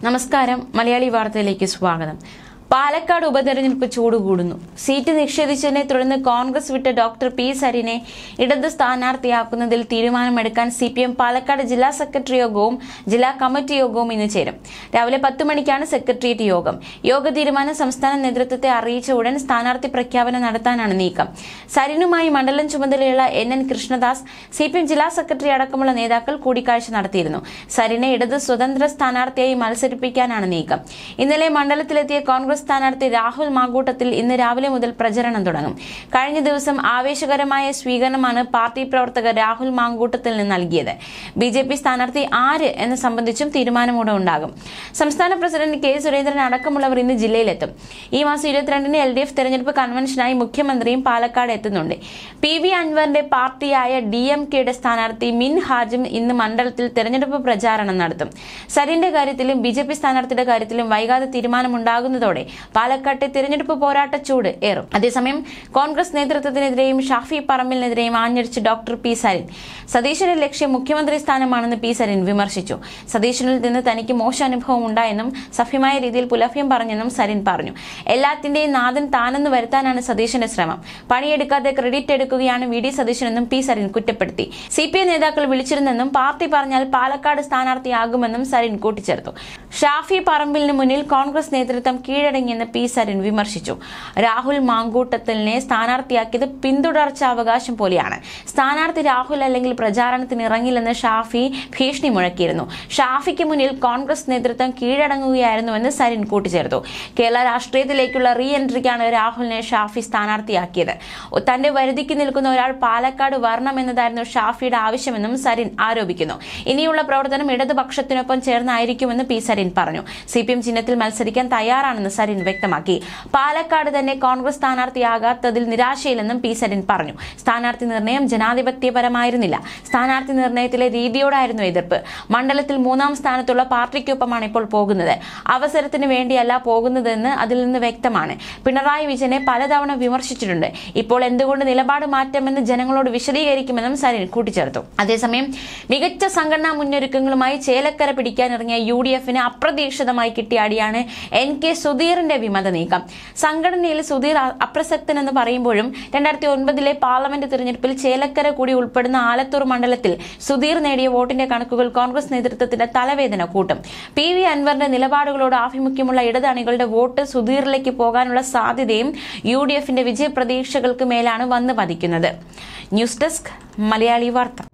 നമസ്കാരം മലയാളി വാർത്തയിലേക്ക് സ്വാഗതം പാലക്കാട് ഉപതെരഞ്ഞെടുപ്പ് ചൂടുകൂടുന്നു സീറ്റ് നിഷേധിച്ചതിനെ തുടർന്ന് കോൺഗ്രസ് വിട്ട ഡോക്ടർ പി സരിനെ ഇടത് സ്ഥാനാർത്ഥിയാക്കുന്നതിൽ തീരുമാനമെടുക്കാൻ സി പി എം പാലക്കാട് ജില്ലാ സെക്രട്ടറി യോഗവും ജില്ലാ കമ്മിറ്റി യോഗവും ഇന്ന് ചേരും രാവിലെ പത്ത് മണിക്കാണ് സെക്രട്ടേറിയറ്റ് യോഗം യോഗ തീരുമാനം സംസ്ഥാന നേതൃത്വത്തെ അറിയിച്ച ഉടൻ സ്ഥാനാർത്ഥി പ്രഖ്യാപനം നടത്താനാണ് നീക്കം സരിനുമായി മണ്ഡലം ചുമതലയുള്ള N N Krishnadas C P M ജില്ലാ സെക്രട്ടറി അടക്കമുള്ള നേതാക്കൾ കൂടിക്കാഴ്ച നടത്തിയിരുന്നു സരിനെ ഇടത് സ്വതന്ത്ര സ്ഥാനാർത്ഥിയായി മത്സരിപ്പിക്കാനാണ് നീക്കം ഇന്നലെ മണ്ഡലത്തിലെത്തിയ കോൺഗ്രസ് സ്ഥാനാർത്ഥി രാഹുൽ മാങ്കൂട്ടത്തിൽ ഇന്ന് രാവിലെ മുതൽ പ്രചരണം തുടങ്ങും കഴിഞ്ഞ ദിവസം ആവേശകരമായ സ്വീകരണമാണ് പാർട്ടി പ്രവർത്തകർ രാഹുൽ മാങ്കൂട്ടത്തിൽ നിന്ന് നൽകിയത് ബി ജെ പി സ്ഥാനാർത്ഥി ആര് എന്ന് സംബന്ധിച്ചും തീരുമാനമൂടെ ഉണ്ടാകും സംസ്ഥാന പ്രസിഡന്റ് കെ സുരേന്ദ്രൻ അടക്കമുള്ളവർ ഇന്ന് ജില്ലയിലെത്തും ഈ മാസം ഇരുപത്തിരണ്ടിന് എൽ ഡി എഫ് തെരഞ്ഞെടുപ്പ് കൺവെൻഷനായി മുഖ്യമന്ത്രിയും പാലക്കാട് എത്തുന്നുണ്ട് പി വി അൻവറിന്റെ പാർട്ടിയായ ഡി എം കെയുടെ സ്ഥാനാർത്ഥി മിൻ ഹാജിം ഇന്ന് മണ്ഡലത്തിൽ തെരഞ്ഞെടുപ്പ് പ്രചാരണം നടത്തും സരിന്റെ കാര്യത്തിലും ബി ജെ പി സ്ഥാനാർത്ഥിയുടെ കാര്യത്തിലും വൈകാതെ തീരുമാനമുണ്ടാകുന്നതോടെ പാലക്കാട്ടെ തിരഞ്ഞെടുപ്പ് പോരാട്ട ചൂട് ഏറും അതേസമയം കോൺഗ്രസ് നേതൃത്വത്തിനെതിരെയും ഷാഫി പറമ്പിലിനെതിരെയും ആഞ്ഞടിച്ച് ഡോക്ടർ പി സരിൻ സതീശന്റെ ലക്ഷ്യം മുഖ്യമന്ത്രി സ്ഥാനമാണെന്ന് പി സരിൻ വിമർശിച്ചു സതീശനിൽ നിന്ന് തനിക്ക് മോശം അനുഭവം ഉണ്ടായെന്നും സഭ്യമായ രീതിയിൽ പുലഭ്യം പറഞ്ഞെന്നും സരിൻ പറഞ്ഞു എല്ലാത്തിന്റെയും നാഥൻ താനെന്ന് വരുത്താനാണ് സതീശന്റെ ശ്രമം പണിയെടുക്കാതെ ക്രെഡിറ്റ് എടുക്കുകയാണ് വി ഡി സതീശനെന്നും പി സരിൻ കുറ്റപ്പെടുത്തി സി പി ഐ നേതാക്കൾ വിളിച്ചിരുന്നെന്നും പാർട്ടി പറഞ്ഞാൽ പാലക്കാട് സ്ഥാനാർത്ഥിയാകുമെന്നും സരിൻ കൂട്ടിച്ചേർത്തു ഷാഫി പറമ്പിലിന് മുന്നിൽ കോൺഗ്രസ് നേതൃത്വം കീഴടങ്ങിയെന്ന് പി സരിൻ വിമർശിച്ചു രാഹുൽ മാങ്കൂട്ടത്തലിനെ സ്ഥാനാർത്ഥിയാക്കിയത് പിന്തുടർച്ച അവകാശം പോലെയാണ് സ്ഥാനാർത്ഥി രാഹുൽ അല്ലെങ്കിൽ പ്രചാരണത്തിന് ഇറങ്ങില്ലെന്ന് ഷാഫി ഭീഷണി മുഴക്കിയിരുന്നു ഷാഫിക്ക് മുന്നിൽ കോൺഗ്രസ് നേതൃത്വം കീഴടങ്ങുകയായിരുന്നുവെന്ന് സരിൻ കൂട്ടിച്ചേർത്തു കേരള രാഷ്ട്രീയത്തിലേക്കുള്ള റീ എൻട്രിക്കാണ് രാഹുലിനെ ഷാഫി സ്ഥാനാർത്ഥിയാക്കിയത് തന്റെ വരുതിക്ക് നിൽക്കുന്ന ഒരാൾ പാലക്കാട് വരണമെന്നതായിരുന്നു ഷാഫിയുടെ ആവശ്യമെന്നും സരിൻ ആരോപിക്കുന്നു ഇനിയുള്ള പ്രവർത്തനം ഇടതുപക്ഷത്തിനൊപ്പം ചേർന്നായിരിക്കുമെന്ന് പി സരിൻ പറഞ്ഞു സി പി എം ചിഹ്നത്തിൽ മത്സരിക്കാൻ തയ്യാറാണെന്ന് സരിൻ വ്യക്തമാക്കി പാലക്കാട് തന്നെ കോൺഗ്രസ് സ്ഥാനാർത്ഥിയാകാത്തതിൽ നിരാശയില്ലെന്നും പി സരിൻ പറഞ്ഞു സ്ഥാനാർത്ഥി നിർണയം ജനാധിപത്യപരമായിരുന്നില്ല സ്ഥാനാർത്ഥി നിർണയത്തിലെ രീതിയോടായിരുന്നു എതിർപ്പ് മണ്ഡലത്തിൽ മൂന്നാം സ്ഥാനത്തുള്ള പാർട്ടിക്കൊപ്പമാണ് ഇപ്പോൾ പോകുന്നത് അവസരത്തിന് വേണ്ടിയല്ല പോകുന്നതെന്ന് അതിൽ നിന്ന് വ്യക്തമാണ് പിണറായി വിജയനെ പലതവണ വിമർശിച്ചിട്ടുണ്ട് ഇപ്പോൾ എന്തുകൊണ്ട് നിലപാട് മാറ്റമെന്ന് ജനങ്ങളോട് വിശദീകരിക്കുമെന്നും സരിൻ കൂട്ടിച്ചേർത്തു അതേസമയം മികച്ച സംഘടനാ മുന്നൊരുക്കങ്ങളുമായി ചേലക്കര പിടിക്കാനിറങ്ങിയ യു ഡി എഫിന് അപ്രതീക്ഷിതമായി കിട്ടിയ അടിയാണ് എൻ കെ സുധീറിന്റെ വിമത നീക്കം സംഘടനയിൽ സുധീർ അ- അപ്രസക്തനെന്ന് പറയുമ്പോഴും രണ്ടായിരത്തി ഒൻപതിലെ പാർലമെന്റ് തിരഞ്ഞെടുപ്പിൽ ചേലക്കര കൂടി ഉൾപ്പെടുന്ന ആലത്തൂർ മണ്ഡലത്തിൽ സുധീർ നേടിയ വോട്ടിന്റെ കണക്കുകൾ കോൺഗ്രസ് നേതൃത്വത്തിന്റെ തലവേദന കൂട്ടും പി വി അൻവറിന്റെ നിലപാടുകളോട് ആഭിമുഖ്യമുള്ള ഇടതണികളുടെ വോട്ട് സുധീറിലേക്ക് പോകാനുള്ള സാധ്യതയും യു ഡി എഫിന്റെ വിജയപ്രതീക്ഷകൾക്ക് മേലാണ് വന്ന് പതിക്കുന്നത് ന്യൂസ് ഡെസ്ക് മലയാളി വാർത്ത